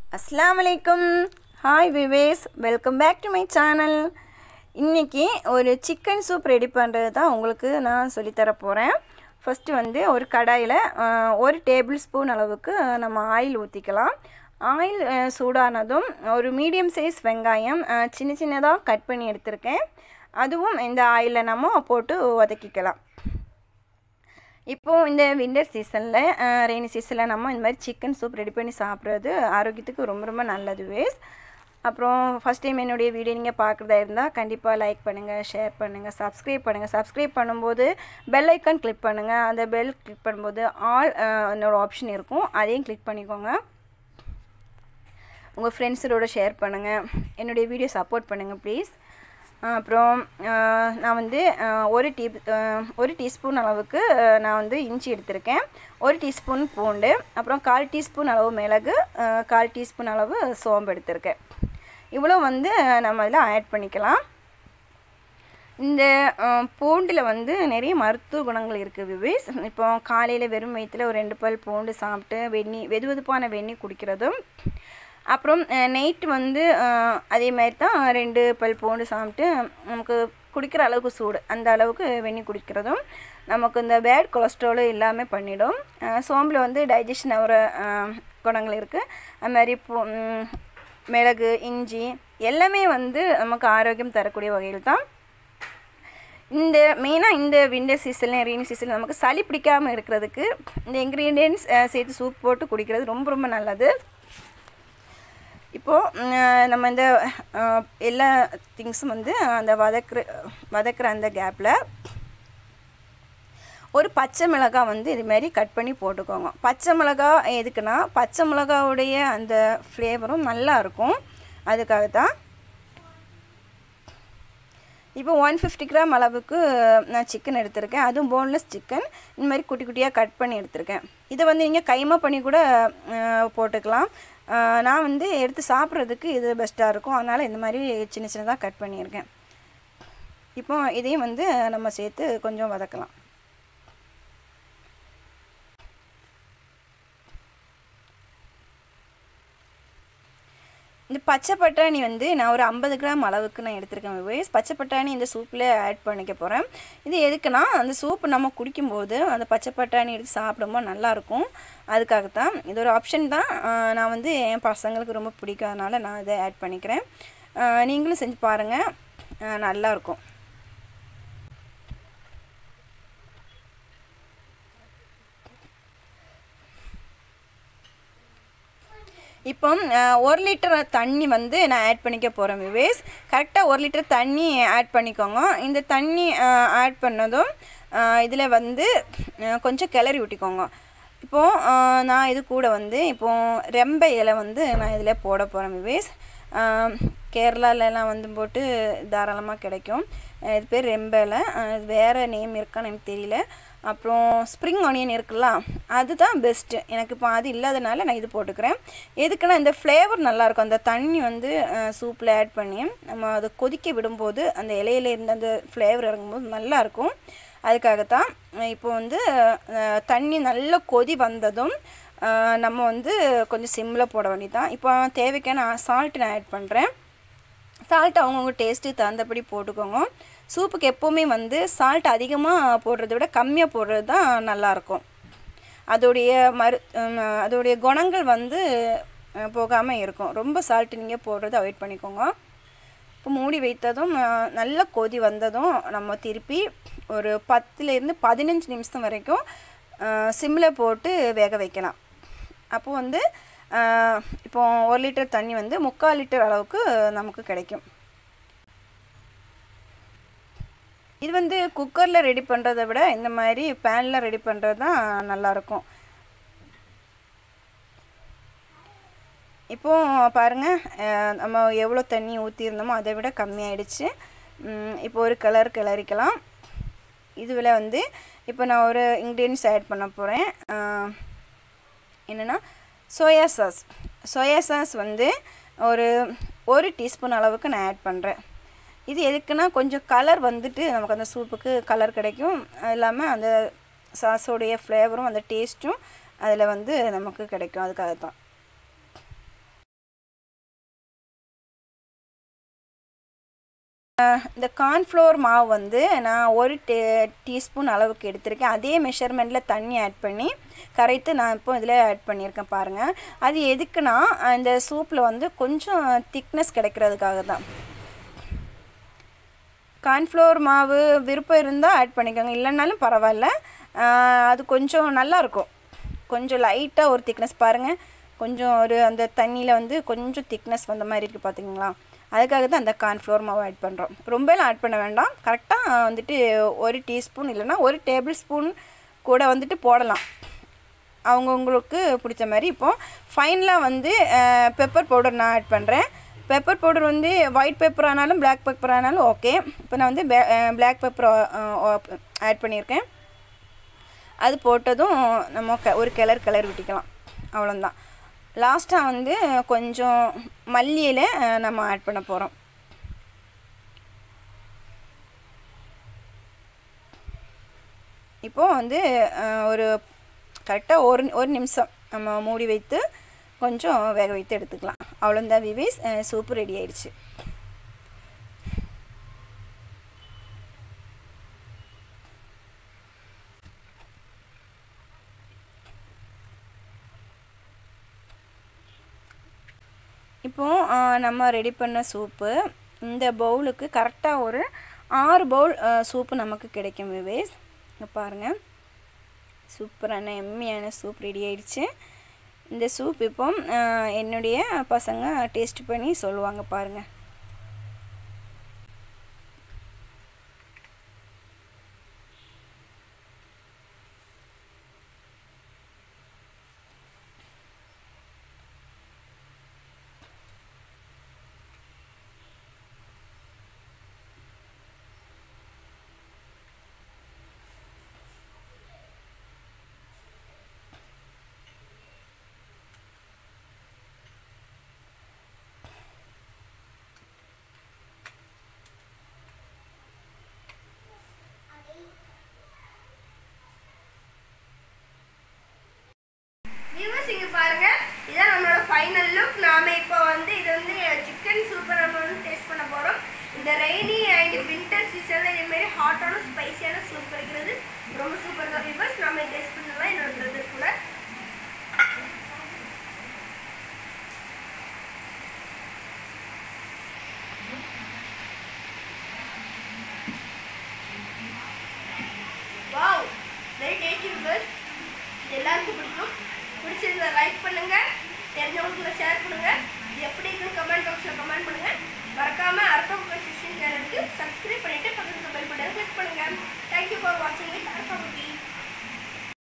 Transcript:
அஸ்ஸலாமு அலைக்கும் hi viewers welcome back to my channel இன்றைக்கி ஒரு சிக்கன் சூப் ரெடி பண்ணுறது தான் உங்களுக்கு நான் சொல்லித்தர போகிறேன் ஃபஸ்ட்டு வந்து ஒரு கடாயில் அஹ், ஒரு டேபிள் ஸ்பூன் அளவுக்கு நம்ம ஆயில் ஊற்றிக்கலாம் ஆயில் அஹ், சூடானதும் ஒரு மீடியம் சைஸ் வெங்காயம் அஹ், சின்ன சின்னதாக கட் பண்ணி எடுத்திருக்கேன் அதுவும் இந்த ஆயிலில் நம்ம போட்டு வதக்கிக்கலாம் இப்போது இந்த விண்டர் சீசனில் ரெய்னி சீசனில் நம்ம இந்த மாதிரி சிக்கன் சூப் ரெடி பண்ணி சாப்பிட்றது ஆரோக்கியத்துக்கு ரொம்ப ரொம்ப நல்லது வேஸ் அப்புறம் ஃபஸ்ட் டைம் என்னுடைய வீடியோ நீங்கள் பார்க்குறதா இருந்தால் கண்டிப்பாக லைக் பண்ணுங்கள் ஷேர் பண்ணுங்கள் சப்ஸ்கிரைப் பண்ணுங்கள் சப்ஸ்கிரைப் பண்ணும்போது பெல் ஐக்கான் கிளிக் பண்ணுங்கள் அந்த பெல் கிளிக் பண்ணும்போது ஆல் என்னோட ஆப்ஷன் இருக்கும் அதையும் கிளிக் பண்ணிக்கோங்க உங்கள் ஃப்ரெண்ட்ஸரோட ஷேர் பண்ணுங்கள் என்னுடைய வீடியோ சப்போர்ட் பண்ணுங்கள் ப்ளீஸ் அப்புறம் அஹ், நான் வந்து அஹ், ஒரு டீ அஹ், ஒரு டீஸ்பூன் அளவுக்கு அஹ், நான் வந்து இஞ்சி எடுத்திருக்கேன் ஒரு டீஸ்பூன் பூண்டு அப்புறம் கால் டீஸ்பூன் அளவு மிளகு அஹ், கால் டீஸ்பூன் அளவு சோம்பு எடுத்திருக்கேன் இவ்வளோ வந்து அஹ், நம்ம இதில் ஆட் பண்ணிக்கலாம் இந்த பூண்டில் வந்து நிறைய மருத்துவ குணங்கள் இருக்குது விவேஸ் இப்போ காலையில் வெறும் வயிற்றில் ஒரு ரெண்டு பல் பூண்டு சாப்பிட்டு வெந்நி வெது வெதுப்பான வெந்நி குடிக்கிறதும் அப்புறம் நைட் வந்து அஹ், அதே மாதிரி தான் ரெண்டு பல் பூண்டு சாப்பிட்டு நமக்கு குடிக்கிற அளவுக்கு சூடு அந்த அளவுக்கு வெந்நி குடிக்கிறதும் நமக்கு இந்த பேட் கொலஸ்ட்ராலு இல்லாமல் பண்ணிடும் அஹ், சோம்பில் வந்து டைஜஷன் ஆகிற அஹ், குணங்கள் இருக்குது அது மாதிரி பூ ம், மிளகு இஞ்சி எல்லாமே வந்து நமக்கு ஆரோக்கியம் தரக்கூடிய வகையில் தான் இந்த மெயினாக இந்த விண்டர் சீசனில் ரெய்னி சீசனில் நமக்கு சளி பிடிக்காமல் இருக்கிறதுக்கு இந்த இன்க்ரீடியன்ஸ் சேர்த்து சூப் போட்டு குடிக்கிறது ரொம்ப ரொம்ப நல்லது இப்போது நம்ம இந்த அஹ், எல்லா திங்ஸும் வந்து அந்த வதக்குற வதக்குற அந்த கேப்பில் ஒரு பச்சை மிளகாய் வந்து இதுமாரி கட் பண்ணி போட்டுக்கோங்க பச்சை மிளகாய் எதுக்குன்னா பச்சை மிளகாவுடைய அந்த ஃப்ளேவரும் நல்லா இருக்கும் அதுக்காக தான் இப்போ ஒன் ஃபிஃப்டி கிராம் அளவுக்கு நான் சிக்கன் எடுத்திருக்கேன் அதுவும் போன்லெஸ் சிக்கன் இந்த மாதிரி குட்டி குட்டியாக கட் பண்ணி எடுத்திருக்கேன் இதை வந்து நீங்கள் கைமா பண்ணி கூட அஹ், போட்டுக்கலாம் அஹ், நான் வந்து எடுத்து சாப்பிட்றதுக்கு இது பெஸ்ட்டாக இருக்கும் அதனால் இந்த மாதிரி சின்ன சின்னதாக கட் பண்ணியிருக்கேன் இப்போ இதையும் வந்து நம்ம சேர்த்து கொஞ்சம் வதக்கலாம் இந்த பச்சை பட்டாணி வந்து நான் ஒரு ஐம்பது கிராம் அளவுக்கு நான் எடுத்திருக்கேன் விவேஸ் பச்சை பட்டாணி இந்த சூப்பில் ஆட் பண்ணிக்க போகிறேன் இது எதுக்குன்னா அந்த சூப்பு நம்ம குடிக்கும்போது அந்த பச்சை பட்டாணி எடுத்து சாப்பிடும்போது நல்லாயிருக்கும் அதுக்காகத்தான் இது ஒரு ஆப்ஷன் தான் ஆஹ் நான் வந்து என் பசங்களுக்கு ரொம்ப பிடிக்காதனால நான் இதை ஆட் பண்ணிக்கிறேன் ஆஹ் நீங்களும் செஞ்சு பாருங்கள் ஆஹ் நல்லாயிருக்கும் இப்போ அஹ், ஒரு லிட்டர் தண்ணி வந்து நான் ஆட் பண்ணிக்க போகிறேன் விவேஸ் கரெக்டாக ஒரு லிட்டர் தண்ணி ஆட் பண்ணிக்கோங்க இந்த தண்ணி ஆட் பண்ணதும் இதில் வந்து அஹ், கொஞ்சம் கிளறி விட்டிக்கோங்க இப்போது அஹ், நான் இது கூட வந்து இப்போது ரெம்பை இலை வந்து நான் இதில் போட போகிறேன் விவேஸ் அஹ், கேரளாலலாம் வந்து போட்டு தாராளமாக கிடைக்கும் அஹ், இது பேர் ரெம்பை இலை அஹ், இது வேறு நேம் இருக்கான்னு எனக்கு தெரியல அப்புறம் ஸ்ப்ரிங் ஆனியன் இருக்குல்ல அதுதான் பெஸ்ட்டு எனக்கு இப்போ அது இல்லாதனால நான் இது போட்டுக்கிறேன் எதுக்குன்னா இந்த ஃப்ளேவர் நல்லாயிருக்கும் அந்த தண்ணி வந்து சூப்பில் ஆட் பண்ணி நம்ம அதை கொதிக்க விடும்போது அந்த இலையில இருந்த அந்த ஃப்ளேவர் இறங்கும்போது நல்லாயிருக்கும் அதுக்காகத்தான் இப்போ வந்து அஹ், தண்ணி நல்ல கொதி வந்ததும் அஹ், நம்ம வந்து கொஞ்சம் சிம்மில் போட வேண்டியதான் இப்போ தேவைக்கான சால்ட் நான் ஆட் பண்ணுறேன் சால்ட் அவங்கவுங்க டேஸ்ட்டு தகுந்தபடி போட்டுக்கோங்க சூப்புக்கு எப்போவுமே வந்து சால்ட் அதிகமாக போடுறத விட கம்மியாக போடுறது தான் நல்லாயிருக்கும் அதோடைய மரு உம், அதோடைய குணங்கள் வந்து போகாமல் இருக்கும் ரொம்ப சால்ட் நீங்கள் போடுறத அவாய்ட் பண்ணிக்கோங்க இப்போ மூடி வைத்ததும் அஹ், நல்ல கொதி வந்ததும் நம்ம திருப்பி ஒரு பத்துலேருந்து பதினஞ்சு நிமிஷம் வரைக்கும் சிம்மில் போட்டு வேக வைக்கலாம் அப்போ வந்து அஹ், இப்போ ஒரு லிட்டர் தண்ணி வந்து முக்கால் லிட்டர் அளவுக்கு நமக்கு கிடைக்கும் இது வந்து குக்கரில் ரெடி பண்ணுறதை விட இந்த மாதிரி பேனில் ரெடி பண்ணுறது தான் நல்லாயிருக்கும் இப்போது பாருங்கள் நம்ம எவ்வளோ தண்ணி ஊற்றிருந்தோமோ அதை விட கம்மியாயிடுச்சு உம், இப்போ ஒரு கலர் கிளறிக்கலாம் இதுவில் வந்து இப்போ நான் ஒரு இன்க்ரீடியன்ஸ் ஆட் பண்ண போகிறேன் என்னென்னா சோயா சாஸ் சோயா சாஸ் வந்து ஒரு ஒரு டீஸ்பூன் அளவுக்கு நான் ஆட் பண்ணுறேன் இது எதுக்குன்னா கொஞ்சம் கலர் வந்துட்டு நமக்கு அந்த சூப்புக்கு கலர் கிடைக்கும் அது இல்லாமல் அந்த சாஸோடைய ஃப்ளேவரும் அந்த டேஸ்ட்டும் அதில் வந்து நமக்கு கிடைக்கும் அதுக்காக தான் இந்த கார்ன்ஃப்ளோர் மாவு வந்து நான் ஒரு டீ டீஸ்பூன் அளவுக்கு எடுத்திருக்கேன் அதே மெஷர்மெண்ட்டில் தண்ணி ஆட் பண்ணி கரைத்து நான் இப்போ இதில் ஆட் பண்ணியிருக்கேன் பாருங்கள் அது எதுக்குன்னா இந்த சூப்பில் வந்து கொஞ்சம் திக்னஸ் கிடைக்கிறதுக்காக தான் கார்ன்ஃப்ளோர் மாவு விருப்பம் இருந்தால் ஆட் பண்ணிக்கோங்க இல்லைன்னாலும் பரவாயில்ல அது கொஞ்சம் நல்லாயிருக்கும் கொஞ்சம் லைட்டாக ஒரு திக்னஸ் பாருங்கள் கொஞ்சம் ஒரு அந்த தண்ணியில் வந்து கொஞ்சம் திக்னஸ் வந்த மாதிரி இருக்குது பார்த்தீங்களா அதுக்காக தான் அந்த கார்ன்ஃப்ளோர் மாவு ஆட் பண்ணுறோம் ரொம்பலாம் ஆட் பண்ண வேண்டாம் கரெக்டாக வந்துட்டு ஒரு டீஸ்பூன் இல்லைன்னா ஒரு டேபிள் ஸ்பூன் கூட வந்துட்டு போடலாம் அவங்கவுங்களுக்கு பிடிச்ச மாதிரி இப்போது ஃபைனலாக வந்து பெப்பர் பவுடர் நான் ஆட் பண்ணுறேன் பெப்பர் பவுடர் வந்து ஒயிட் பெப்பர் ஆனாலும் பிளாக் பெப்பர் ஆனாலும் ஓகே இப்போ நான் வந்து பிளாக் பெப்பர் ஆட் பண்ணியிருக்கேன் அது போட்டதும் நம்ம க ஒரு கிளர் கிளர் விட்டிக்கலாம் அவ்வளோதான் லாஸ்ட்டாக வந்து கொஞ்சம் மல்லியில் நம்ம ஆட் பண்ண போகிறோம் இப்போது வந்து ஒரு கரெக்டாக ஒரு ஒரு நிமிஷம் நம்ம மூடி வைத்து கொஞ்சம் வேக வைத்து எடுத்துக்கலாம் அவ்வளோதான் விவேஸ் சூப்பு ரெடி ஆயிடுச்சு இப்போது நம்ம ரெடி பண்ண சூப்பு இந்த பவுலுக்கு கரெக்டாக ஒரு ஆறு பவுல் சூப்பு நமக்கு கிடைக்கும் விவேஸ் இங்கே பாருங்கள் சூப்பரான எம்மியான சூப் ரெடி ஆயிடுச்சு இந்த சூப் இப்போ என்னுடைய பசங்க டேஸ்ட் பண்ணி சொல்லுவாங்க பாருங்கள் வியூவர்ஸ் இங்க பாருங்க இதான் நம்மளோட ஃபைனல் லுக் நாம இப்போ வந்து இது வந்து சிக்கன் சூப்பர் நம்ம வந்து டேஸ்ட் பண்ண போறோம் இந்த ரெய்னி அண்ட் வின்டர் சீசன்ல இதே மாதிரி ஹாட்டான ஸ்பைசியான சூப் கிடைக்கிறது ரொம்ப சூப்பர் தான் வியூவர்ஸ் நாம டேஸ்ட் பண்ணலாம் என்னோட பிரதர் கூட வாவ் வெரி டேஸ்டி வியூவர்ஸ் இது எல்லாருக்கும் பிடிக்கும் பிடிச்சிருந்தா லைக் பண்ணுங்க தெரிஞ்சவங்களுக்கு ஷேர் பண்ணுங்க இது எப்படி இருக்குன்னு கமெண்ட்